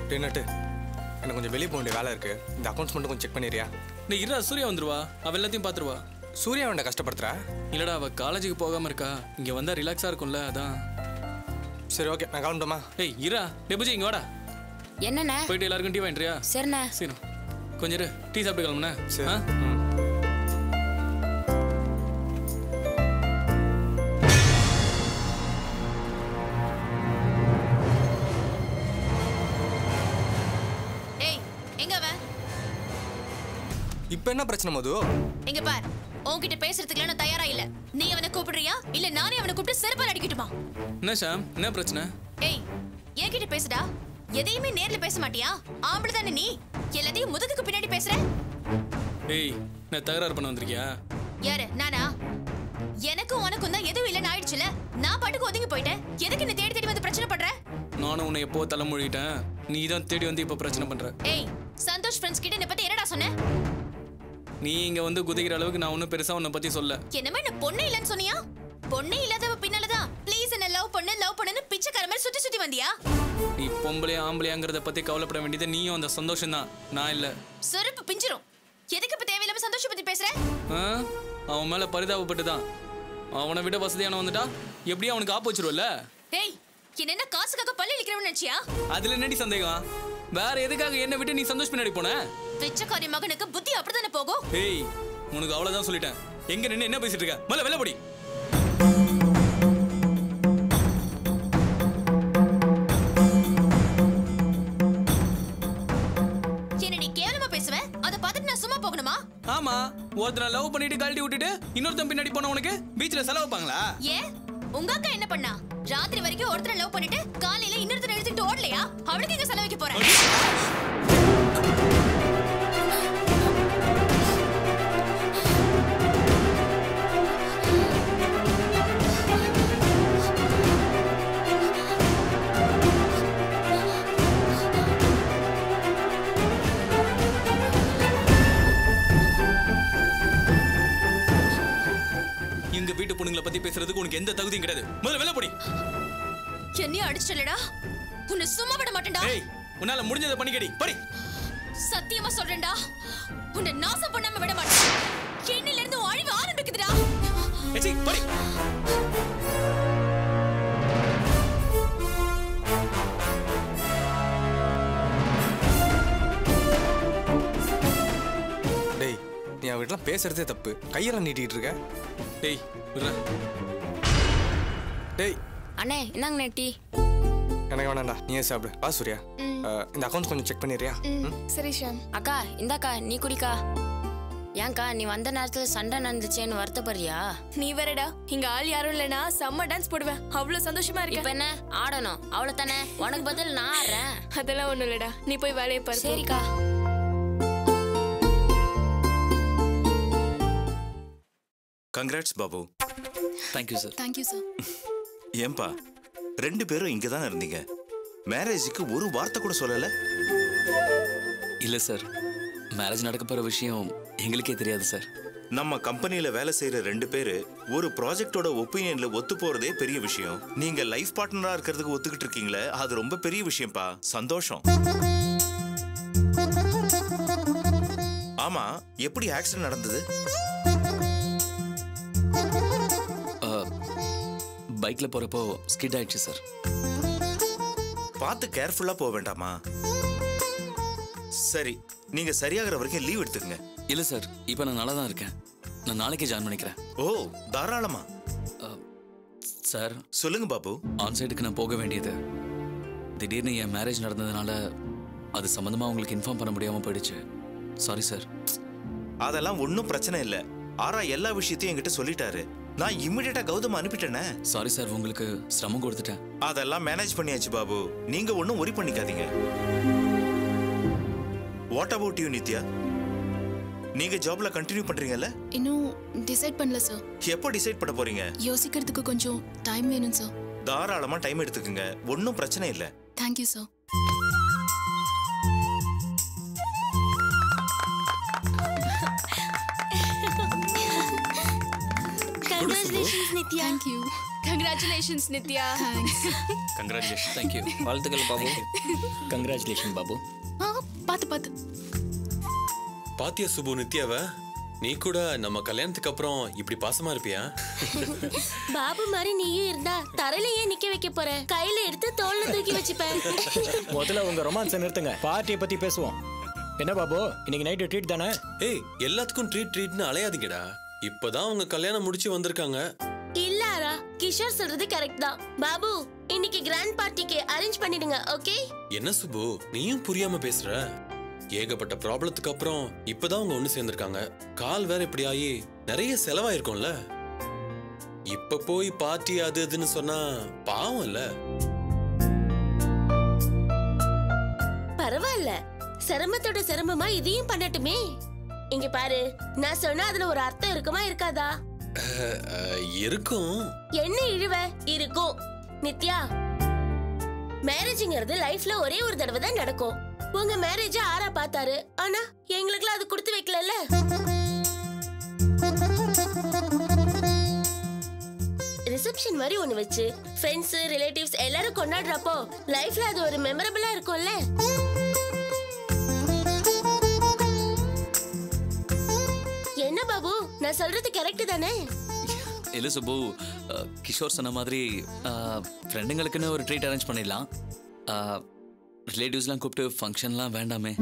டேனட்டு எனக்கு கொஞ்சம் வெளியே போக வேண்டிய வேலை இருக்கு இந்த அக்கௌண்ட்ஸ் மட்டும் கொஞ்சம் செக் பண்ணிடுறியா நீ இரா சூர்யா வந்துருவா அவ எல்லாத்தையும் பார்த்துருவா சூர்யா வேண்ட கஷ்டப்படுத்துறா இல்லடா அவ காலேஜுக்கு போகாம இருக்கா இங்க வந்தா ரிலாக்ஸா இருக்கும்ல அதான் சரி ஓகே நான் கிளம்பட்டுமா ஏய் இரா டெபுஜி இங்க வாடா என்னண்ணே போயிட்டு எல்லாருக்கும் டீ வாங்கிட்டியா சரிண்ணே சரி கொஞ்சம் இரு டீ சாப்பிட்டு கிளம்புனே சரி ஆ? ம். ஏய் எங்க அவன் இப்போ என்ன பிரச்சனை மது எங்க பார் உன்கிட்ட பேசுறதுக்கு நான் தயாரா இல்ல நீ அவனை கூப்பிடுறியா இல்ல நானே அவனை கூப்பிட்டு செருப்பால் அடிக்கட்டுமா என்ன ஷாம் என்ன பிரச்சனை ஏய் என்கிட்ட பேசுடா எதையுமே நேர்ல பேச மாட்டியா ஆம்பளை தானே நீ எல்லாத்தையும் முதுகுக்கு பின்னாடி பேசுற ஏய் நான் தகராறு பண்ண வந்திருக்கியா யாரு நானா எனக்கும் உனக்கும் தான் எதுவும் இல்லைன்னு ஆயிடுச்சுல நான் பாட்டுக்கு ஒதுங்கி போயிட்டேன் எதுக்கு நீ தேடி தேடி வந்து பிரச்சனை பண்ற நானும் உன்னை எப்போ தலைமொழிட்டேன் நீ தான் தேடி வந்து இப்போ பிரச்சனை பண்ற ஏய் சந்தோஷ் ஃப்ரெண்ட்ஸ் கிட்ட என்னை பத்தி என்னடா சொன்ன நீ இங்க வந்து குதிக்கிற அளவுக்கு நான் ஒன்றும் பெருசா உன்னை பத்தி சொல்ல என்னமா என்ன பொண்ணே இல்லைன்னு சொன்னியா பொண்ணே இல்லாதவ பின்னாலதான் ப்ளீஸ் என்ன லவ் பண்ணு லவ் பண்ணுன்னு பிச்சைக்கார மாதிரி சுத்தி சுத்தி வந்தியா நீ பொம்பளையா ஆம்பளையாங்கிறத பத்தி கவலைப்பட வேண்டியது நீயும் அந்த சந்தோஷம் தான் நான் இல்ல செருப்பு பிஞ்சிரும் எதுக்கு இப்ப தேவையில்லாம சந்தோஷம் பத்தி பேசுற ஆ? அவன் மேல பரிதாபப்பட்டு தான் அவனை விட வசதியான வந்துட்டா எப்படியும் அவனுக்கு ஆப்பு வச்சிருவல்ல ஏய் என்ன என்ன காசுக்காக பள்ளி இழிக்கிறவன் நினைச்சியா அதுல என்னடி சந்தேகம் வேற எதுக்காக என்ன விட்டு நீ சந்தோஷ் பின்னாடி போன பிச்சைக்காரி மகனுக்கு புத்தி அப்படித்தானே போகும் ஏய் உனக்கு அவ்வளவுதான் சொல்லிட்டேன் எங்க நின்னு என்ன பேசிட்டு இருக்க மேல வெளில போடி என்ன நீ கேவலமா பேசுவ அத பார்த்துட்டு நான் சும்மா போகணுமா ஆமா ஒருத்தனை லவ் பண்ணிட்டு கழட்டி விட்டுட்டு இன்னொருத்தன் பின்னாடி போன உனக்கு பீச்ல செலவு வைப்பாங்களா ஏன் உங்க அக்கா என்ன பண்ணா ராத்திரி வரைக்கும் ஒருத்தரை லவ் பண்ணிட்டு காலையில இன்னொருத்தரை எடுத்துக்கிட்டு ஓடலையா அவளுக்கு எங்க செலவைக்க போறேன் எங்க வீட்டு பொண்ணுங்களை பத்தி பேசுறதுக்கு உனக்கு எந்த தகுதியும் கிடையாது முதல்ல வெளில போடி என்னையும் அடிச்சிட்டலடா உன்னை சும்மா விட மாட்டேன்டா ஏய் உன்னால முடிஞ்சதை பண்ணிக்கடி படி சத்தியமா சொல்றேன்டா உன்னை நாசம் பண்ணாம விட மாட்டேன் என்னில இருந்து உன் அழிவு ஆரம்பிக்குதுடா ஏச்சி படி டேய் நீ அவகிட்டலாம் பேசுறதே தப்பு கையெல்லாம் நீட்டிட்டு இருக்க டேய் விட்றா டேய் அண்ணே என்னங்கண்ணே டீ எனக்கு வேணாம்டா நீயே சாப்பிடு வா சூர்யா அஹ், இந்த அக்கௌண்ட்ஸ் கொஞ்சம் செக் பண்ணிடுறியா ம்? சரி ஷாம் அக்கா இந்தாக்கா நீ குடிக்கா ஏன்க்கா நீ வந்த நேரத்துல சண்டை நடந்துச்சேன்னு வருத்தப்படுறியா நீ வேறடா இங்க ஆள் யாரும் இல்லனா செம்ம டான்ஸ் போடுவேன் அவ்வளவு சந்தோஷமா இப்ப இருக்க என்ன ஆடணும் அவ்வளவு தானே உனக்கு பதில் நான் ஆடுறேன் அதெல்லாம் ஒண்ணும் இல்லடா நீ போய் வேலையை பாரு சரிக்கா congrats Babu thank you sir thank you sir ஏன்பா ரெண்டு பேரும் இங்க தான் இருந்தீங்க மேரேஜுக்கு ஒரு வார்த்தை கூட சொல்லல இல்ல சார் மேரேஜ் நடக்க போற விஷயம் எங்களுக்கே தெரியாது சார் நம்ம கம்பெனில வேலை செய்யற ரெண்டு பேரு ஒரு ப்ராஜெக்டோட ஒப்பீனியன்ல ஒத்து போறதே பெரிய விஷயம் நீங்க லைஃப் பார்ட்னரா இருக்கிறதுக்கு ஒத்துக்கிட்டு இருக்கீங்களே அது ரொம்ப பெரிய விஷயம்ப்பா சந்தோஷம் ஆமா எப்படி ஆக்சிடென்ட் நடந்தது பைக்ல போறப்போ ஸ்கிட் ஆயிடுச்சு சார் பார்த்து கேர்ஃபுல்லா போக வேண்டாமா சரி நீங்க சரியாகிற வரைக்கும் லீவ் எடுத்துக்கங்க இல்ல சார் இப்போ நான் நல்லா தான் இருக்கேன் நான் நாளைக்கே ஜாயின் பண்ணிக்கிறேன் ஓ தாராளமா சார் சொல்லுங்க பாபு ஆன் சைடுக்கு நான் போக வேண்டியது திடீர்னு என் மேரேஜ் நடந்ததுனால அது சம்மந்தமா உங்களுக்கு இன்ஃபார்ம் பண்ண முடியாம போயிடுச்சு சாரி சார் அதெல்லாம் ஒன்றும் பிரச்சனை இல்லை ஆரா எல்லா விஷயத்தையும் என்கிட்ட சொல்லிட்டாரு நான் இம்மிடியட்டா கௌதம் அனுப்பிட்டேனே சாரி சார் உங்களுக்கு சிரமம் கொடுத்துட்டேன் அதெல்லாம் மேனேஜ் பண்ணியாச்சு பாபு நீங்க ஒன்றும் ஒரி பண்ணிக்காதீங்க வாட் அபவுட் யூ நித்யா நீங்க ஜாப்ல கண்டினியூ பண்றீங்கல்ல இன்னும் டிசைட் பண்ணல சார் எப்போ டிசைட் பண்ண போறீங்க யோசிக்கிறதுக்கு கொஞ்சம் டைம் வேணும் சார் தாராளமா டைம் எடுத்துக்கங்க ஒன்றும் பிரச்சனை இல்லை thank you sir congratulations Nithya thank you congratulations Nithya congratulation thank you வாழ்த்துக்கள் பாபு கங்க்ராச்சுலேஷன் பாபு ஆ, பாத்து பாத்து பாத்தியா சுபு நித்யாவ நீ கூட நம்ம கல்யாணத்துக்கு அப்புறம் இப்படி பாசமா இருப்பியா பாபு மாதிரி நீயும் இருந்தா தரையிலேயே நிக்க வைக்க போற கையில எடுத்து தோல்ல தூக்கி வச்சுப்பேன் முதல்ல உங்க ரொமான்ஸை நிறுத்துங்க பார்ட்டியை பத்தி பேசுவோம் என்ன பாபு இன்னைக்கு நைட்டு ட்ரீட் தானே ஏய் எல்லாத்துக்கும் ட்ரீட் ட்ரீட்னு அலையாதீங்கடா இப்பதான் அவங்க கல்யாணம் முடிச்சு வந்திருக்காங்க இல்ல ஆரா கிஷோர் சொல்றது கரெக்ட் தான் பாபு இன்னைக்கு கிராண்ட் பார்ட்டிக்கு அரேஞ்ச் பண்ணிடுங்க ஓகே என்ன சுபு நீயும் புரியாம பேசுற ஏகப்பட்ட ப்ராப்ளத்துக்கு அப்புறம் இப்பதான் அவங்க ஒண்ணு சேர்ந்திருக்காங்க கால் வேற இப்படி ஆகி நிறைய செலவாயிருக்கும்ல இப்ப போய் பார்ட்டி அது இதுன்னு சொன்னா பாவம் இல்ல பரவாயில்ல சிரமத்தோட சிரமமா இதையும் பண்ணட்டுமே இங்க பாரு நான் சொன்னா அதுல ஒரு அர்த்தம் இருக்குமா இருக்காதா அஹ், இருக்கும் என்ன இழுவ இருக்கும் நித்யா மேரேஜ்ங்கிறது லைஃப்ல ஒரே ஒரு தடவை தான் நடக்கும் உங்க மேரேஜ ஆரா பார்த்தாரு ஆனா எங்களுக்குலாம் அது கொடுத்து வைக்கலல்ல ரிசப்ஷன் மாதிரி ஒண்ணு வச்சு ஃப்ரெண்ட்ஸ் ரிலேட்டிவ்ஸ் எல்லாரும் கொண்டாடுறப்போ லைஃப்ல அது ஒரு மெமரபிளா இருக்கும்ல என்ன பாபு நான் சொல்றது கரெக்ட் தானே இல்ல சுப்பு அஹ், கிஷோர் சொன்ன மாதிரி அஹ், ஃப்ரெண்டுங்களுக்குன்னு ஒரு ட்ரீட் அரேஞ்ச் பண்ணிடலாம் ரிலேட்டிவ்ஸ்லாம் கூப்பிட்டு ஃபங்க்ஷன்லாம் வேண்டாமே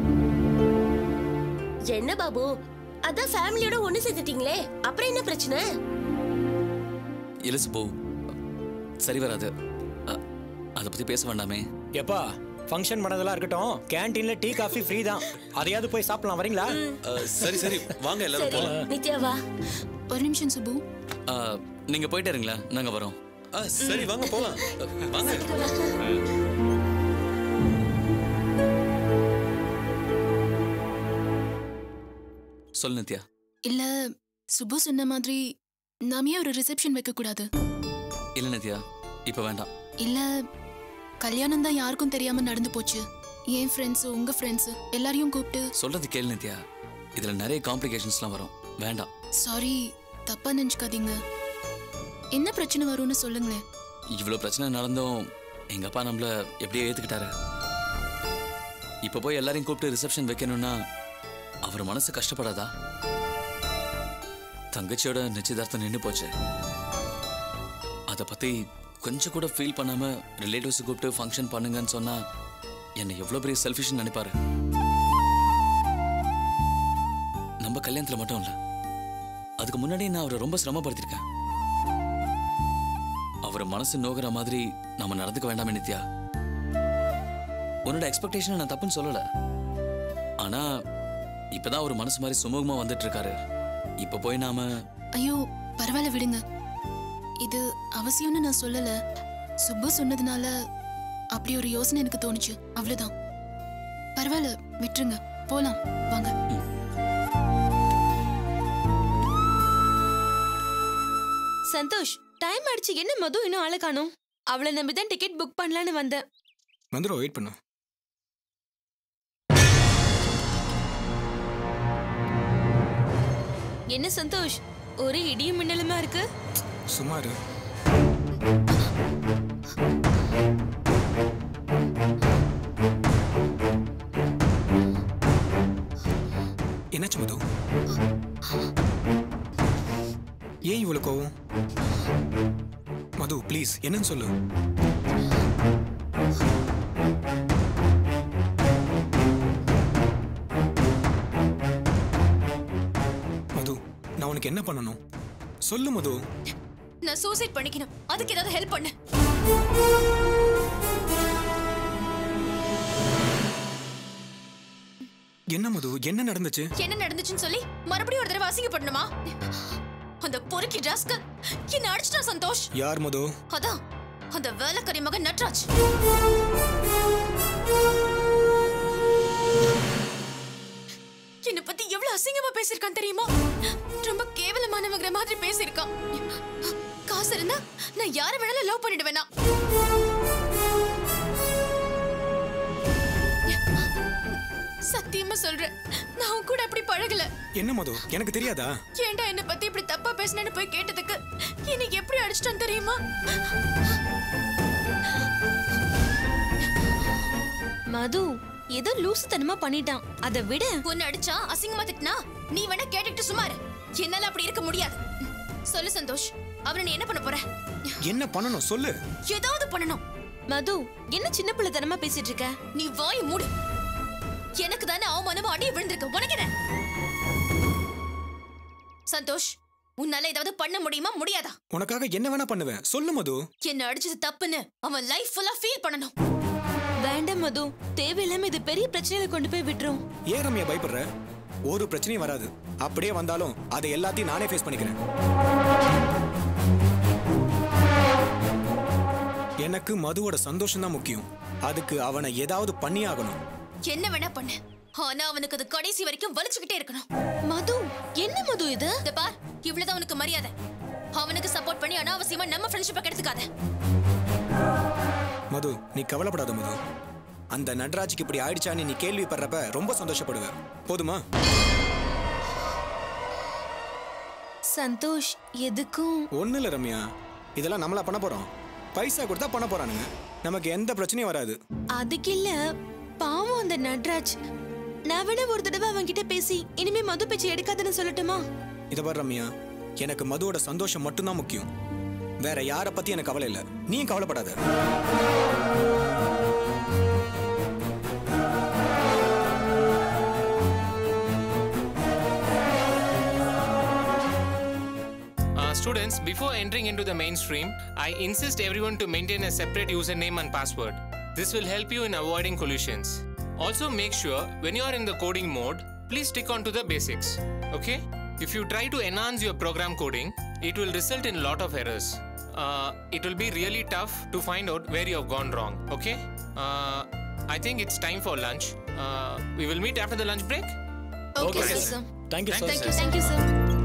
என்ன பாபு அதான் ஃபேமிலியோட ஒண்ணு சேர்த்துட்டீங்களே அப்புறம் என்ன பிரச்சனை இல்ல சுப்பு சரி வராது அஹ், அதை பத்தி பேச வேண்டாமே எப்பா ஃபங்க்ஷன் பண்ணதெல்லாம் இருக்கட்டும் கேண்டீன்ல டீ காஃபி ஃப்ரீ தான் அதையாவது போய் சாப்பிடலாம் வரீங்களா அஹ், சரி சரி வாங்க எல்லாரும் சரி போலாம் நித்யா வா ஒரு நிமிஷம் சுபு அஹ், நீங்க போயிட்டு இருங்களா நாங்க வரோம் அஹ், சரி வாங்க போலாம் அஹ், வாங்க சொல்லு நித்யா இல்ல சுபு சொன்ன மாதிரி நாமே ஒரு ரிசப்ஷன் வைக்க கூடாது இல்ல நித்யா இப்ப வேண்டாம் இல்ல கல்யாணம் தான் யாருக்கும் தெரியாம நடந்து போச்சு என் ஃப்ரெண்ட்ஸ் உங்க ஃப்ரெண்ட்ஸ் எல்லாரையும் கூப்பிட்டு சொல்றது கேளு நித்யா இதுல நிறைய காம்ப்ளிகேஷன்ஸ்லாம் வரும் வேண்டாம் சாரி தப்பா நினைச்சுக்காதீங்க என்ன பிரச்சனை வரும்னு சொல்லுங்களேன் இவ்வளவு பிரச்சனை நடந்தும் எங்க அப்பா நம்மள எப்படியோ ஏத்துக்கிட்டாரு இப்ப போய் எல்லாரையும் கூப்பிட்டு ரிசப்ஷன் வைக்கணும்னா அவர் மனசு கஷ்டப்படாதா தங்கச்சியோட நிச்சயதார்த்தம் நின்று போச்சு அதை பத்தி கொஞ்சம் கூட ஃபீல் பண்ணாம ரிலேட்டிவ்ஸ் கூப்பிட்டு ஃபங்க்ஷன் பண்ணுங்கன்னு சொன்னா என்னை எவ்வளவு பெரிய செல்ஃபிஷ்னு நினைப்பாரு நம்ம கல்யாணத்துல மட்டும் இல்ல அதுக்கு முன்னாடி நான் அவரை ரொம்ப சிரமப்படுத்திருக்கேன் அவர் மனசு நோகிற மாதிரி நாம நடந்துக்க வேண்டாமே நித்யா உன்னோட எக்ஸ்பெக்டேஷனை நான் தப்புன்னு சொல்லல ஆனா இப்பதான் ஒரு மனசு மாதிரி சுமூகமா வந்துட்டு இருக்காரு இப்ப போய் நாம ஐயோ பரவாயில்ல விடுங்க இது அவசியம்னு நான் சொல்லல சுப்பு சொன்னதுனால அப்படி ஒரு யோசனை எனக்கு தோணுச்சு அவ்வளவுதான் பரவாயில்ல விட்டுருங்க போலாம் வாங்க சந்தோஷ் டைம் ஆயிடுச்சு என்ன மது இன்னும் ஆளை காணோம் அவளை நம்பி தான் டிக்கெட் புக் பண்ணலான்னு வந்தேன் வந்துடும் வெயிட் பண்ணு என்ன சந்தோஷ் ஒரு இடியும் மின்னலுமா இருக்கு சுமார் என்னாச்சு மது ஏன் இவ்வளவு கோவம் மது ப்ளீஸ் என்னன்னு சொல்லு மது நான் உனக்கு என்ன பண்ணணும் சொல்லு மது நான் சூசைட் பண்ணிக்கணும் அதுக்கு ஏதாவது ஹெல்ப் பண்ணு என்ன மது என்ன நடந்துச்சு என்ன நடந்துச்சுன்னு சொல்லி மறுபடியும் ஒரு தடவை அசிங்கப்படணுமா அந்த பொறுக்கி ராஸ்கல் என்ன அடிச்சிட்டா சந்தோஷ் யார் மது அதான் அந்த வேலைக்காரி மகன் நட்ராஜ் என்னை பத்தி எவ்வளவு அசிங்கமா பேசியிருக்கான் தெரியுமா ரொம்ப கேவலமானவங்கிற மாதிரி பேசியிருக்கான் காசு இருந்தா நான் யாரை வேணாலும் லவ் பண்ணிடுவேனா சத்தியமா சொல்றேன் நான் உன் கூட அப்படி பழகல என்ன மது எனக்கு தெரியாதா ஏன்டா என்ன பத்தி இப்படி தப்பா பேசினேன்னு போய் கேட்டதுக்கு இன்னைக்கு எப்படி அடிச்சிட்டான் தெரியுமா மது ஏதோ லூசுத்தனமா பண்ணிட்டான் அதை விட உன்னை அடிச்சா அசிங்கமா திட்டினா நீ வேணா கேட்டுட்டு சுமாரு என்னால அப்படி இருக்க முடியாது சொல்லு சந்தோஷ் அவனை நீ என்ன பண்ண போற என்ன பண்ணணும் சொல்லு ஏதாவது பண்ணணும் மது என்ன சின்ன பிள்ளைத்தனமா பேசிட்டு இருக்க நீ வாய் மூடு எனக்கு தானே அவமானமா அடி விழுந்திருக்கு உனக்கு என்ன சந்தோஷ் உன்னால ஏதாவது பண்ண முடியுமா முடியாதா உனக்காக என்ன வேணா பண்ணுவேன் சொல்லு மது என்ன அடிச்சது தப்புன்னு அவன் லைஃப் ஃபுல்லா ஃபீல் பண்ணணும் வேண்டாம் மது தேவையில்லாம இது பெரிய பிரச்சனையில கொண்டு போய் விட்டுரும் ஏன் ரம்யா பயப்படுற ஒரு பிரச்சனையும் வராது அப்படியே வந்தாலும் அதை எல்லாத்தையும் நானே ஃபேஸ் பண்ணிக்கிறேன் எனக்கு மதுவோட சந்தோஷம் தான் முக்கியம் அதுக்கு அவனை ஏதாவது பண்ணி ஆகணும் என்ன வேணா பண்ணு ஆனா அவனுக்கு அது கடைசி வரைக்கும் வலிச்சுக்கிட்டே இருக்கணும் மது என்ன மது இது இந்த பார் இவ்வளவுதான் உனக்கு மரியாதை அவனுக்கு சப்போர்ட் பண்ணி அனாவசியமா நம்ம ஃப்ரெண்ட்ஷிப்பை கெடுத்துக்காத மது நீ கவலைப்படாத மது அந்த நட்ராஜுக்கு இப்படி ஆயிடுச்சான்னு நீ கேள்விப்படுறப்ப ரொம்ப சந்தோஷப்படுவ போதுமா சந்தோஷ் எதுக்கும் ஒன்றும் இல்லை ரம்யா இதெல்லாம் நம்மளா பண்ண போறோம் பைசா கொடுத்தா பண்ண போறானுங்க நமக்கு எந்த பிரச்சனையும் வராது அதுக்கு இல்ல பாவம் அந்த நட்ராஜ் நான் வேணா ஒரு தடவை அவன்கிட்ட பேசி இனிமே மது பேச்சு எடுக்காதுன்னு சொல்லட்டுமா இதை பாரு ரம்யா எனக்கு மதுவோட சந்தோஷம் மட்டும்தான் முக்கியம் வேற யாரை பத்தி எனக்கு கவலை இல்லை நீயும் கவலைப்படாத Uh, students, before entering into the mainstream, I insist everyone to maintain a separate username and password. This will help you in avoiding collisions. Also, make sure when you are in the coding mode, please stick on to the basics. Okay? If you try to enhance your program coding, it will result in a lot of errors. Uh, it will be really tough to find out where you have gone wrong. Okay? Uh, I think it's time for lunch. Uh, we will meet after the lunch break. Okay Okay, sir thank you sir thank you thank you sir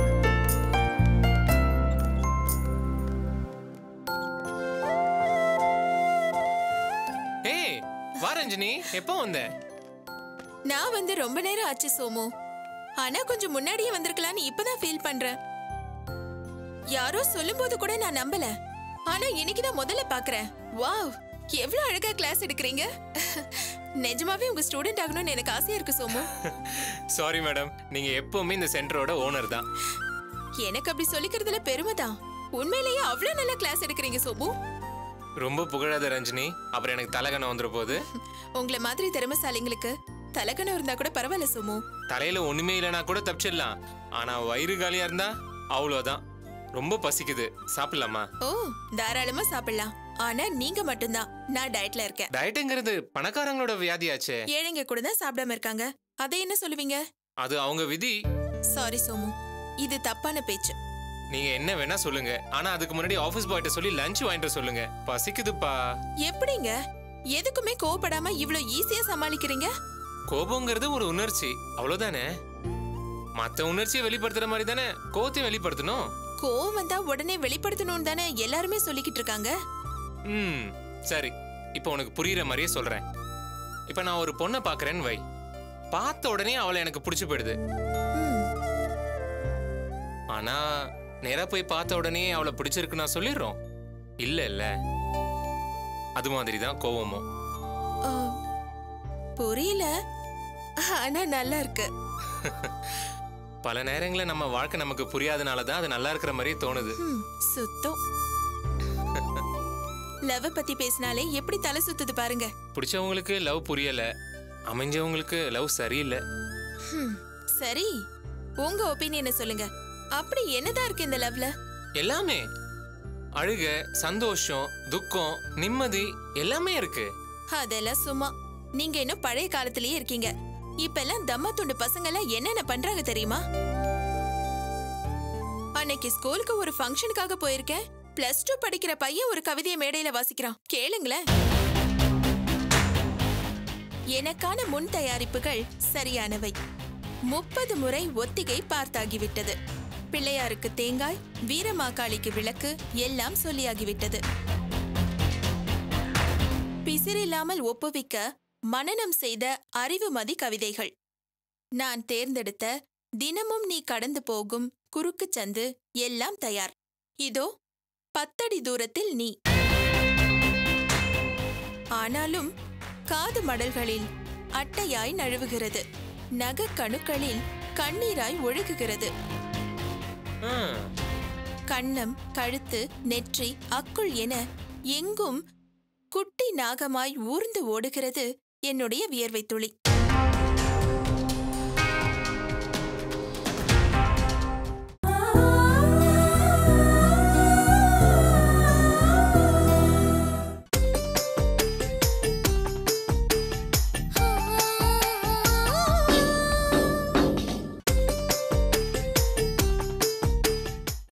Hey, வா ரஞ்சினி எப்போ வந்த நான் வந்து ரொம்ப நேரம் ஆச்சு சோமு ஆனா கொஞ்சம் முன்னாடியே வந்திருக்கலாம்னு இப்பதான் ஃபீல் பண்றேன் யாரோ சொல்லும்போது கூட நான் நம்பல ஆனா இன்னைக்கு தான் முதல்ல பாக்குறேன் வாவ் எவ்வளவு அழகா கிளாஸ் எடுக்கிறீங்க நிஜமாவே உங்க ஸ்டூடெண்ட் ஆகணும்னு எனக்கு ஆசையா இருக்கு சோமு சாரி மேடம் நீங்க எப்பவுமே இந்த சென்டரோட ஓனர் தான் எனக்கு அப்படி சொல்லிக்கிறதுல பெருமை தான் உண்மையிலேயே அவ்வளவு நல்லா கிளாஸ் எடுக்கிறீங்க சோமு ரொம்ப புகழாத ரஞ்சினி அப்புறம் எனக்கு தலகணம் வந்துட போகுது உங்களை மாதிரி திறமைசாலிங்களுக்கு தலக்கணம் இருந்தா கூட பரவாயில்ல சோமு தலையில ஒண்ணுமே இல்லைனா கூட தப்பிச்சிடலாம் ஆனா வயிறு காலியா இருந்தா அவ்வளோதான் ரொம்ப பசிக்குது சாப்பிடலாமா ஓ தாராளமா சாப்பிடலாம் ஆனா நீங்க மட்டும்தான் நான் டயட்ல இருக்கேன் டயட்டுங்கிறது பணக்காரங்களோட வியாதியாச்சே ஏழைங்க கூட தான் சாப்பிடாம இருக்காங்க அதை என்ன சொல்லுவீங்க அது அவங்க விதி சாரி சோமு இது தப்பான பேச்சு நீங்க என்ன வேணா சொல்லுங்க ஆனா அதுக்கு முன்னாடி ஆபீஸ் பாய்ட்ட சொல்லி லஞ்ச் வாங்கிட்டு சொல்லுங்க பசிக்குதுப்பா எப்படிங்க எதுக்குமே கோவப்படாம இவ்ளோ ஈஸியா சமாளிக்கிறீங்க கோபங்கிறது ஒரு உணர்ச்சி அவ்வளவுதானே மத்த உணர்ச்சியை வெளிப்படுத்துற மாதிரி தானே கோவத்தையும் வெளிப்படுத்தணும் கோவம் வந்தா உடனே வெளிப்படுத்தணும்னு தானே எல்லாருமே சொல்லிக்கிட்டு இருக்காங்க ம் சரி இப்போ உனக்கு புரியுற மாதிரியே சொல்றேன் இப்போ நான் ஒரு பொண்ணை பார்க்கறேன்னு வை பார்த்த உடனே அவளை எனக்கு பிடிச்சு போயிடுது ஆனா நேரா போய் பார்த்த உடனே அவளை பிடிச்சிருக்கு நான் சொல்லிடுறோம் இல்ல இல்ல அது மாதிரி தான் கோவமும் ஆ, புரியல ஆனா நல்லா இருக்கு பல நேரங்களில் நம்ம வாழ்க்கை நமக்கு புரியாதனால தான் அது நல்லா இருக்கிற மாதிரியே தோணுது ம், சுத்தம் லவ் பத்தி பேசினாலே எப்படி தலை சுத்துது பாருங்க பிடிச்சவங்களுக்கு லவ் புரியல அமைஞ்சவங்களுக்கு லவ் சரியில்லை ஹம், சரி உங்க ஒப்பீனியனை சொல்லுங்க அப்படி என்னதான் இருக்கு இந்த லவ்ல எல்லாமே அழுக சந்தோஷம் துக்கம் நிம்மதி எல்லாமே இருக்கு அதெல்லாம் சும்மா நீங்க இன்னும் பழைய காலத்திலேயே இருக்கீங்க இப்பெல்லாம் தம்மா துண்டு பசங்க எல்லாம் என்னென்ன பண்றாங்க தெரியுமா அன்னைக்கு ஸ்கூலுக்கு ஒரு ஃபங்க்ஷனுக்காக போயிருக்கேன் பிளஸ் டூ படிக்கிற பையன் ஒரு கவிதையை மேடையில வாசிக்கிறான் கேளுங்களேன் எனக்கான முன் தயாரிப்புகள் சரியானவை முப்பது முறை ஒத்திகை பார்த்தாகிவிட்டது பிள்ளையாருக்கு தேங்காய் வீரமாக்காளிக்கு விளக்கு எல்லாம் சொல்லியாகிவிட்டது பிசிறில்லாமல் ஒப்புவிக்க மனனம் செய்த அறிவுமதி கவிதைகள் நான் தேர்ந்தெடுத்த தினமும் நீ கடந்து போகும் குறுக்கு சந்து எல்லாம் தயார் இதோ பத்தடி தூரத்தில் நீ ஆனாலும் காது மடல்களில் அட்டையாய் நழுவுகிறது நக கணுக்களில் கண்ணீராய் ஒழுகுகிறது கண்ணம் கழுத்து நெற்றி அக்குள் என எங்கும் குட்டி நாகமாய் ஊர்ந்து ஓடுகிறது என்னுடைய வியர்வை துளி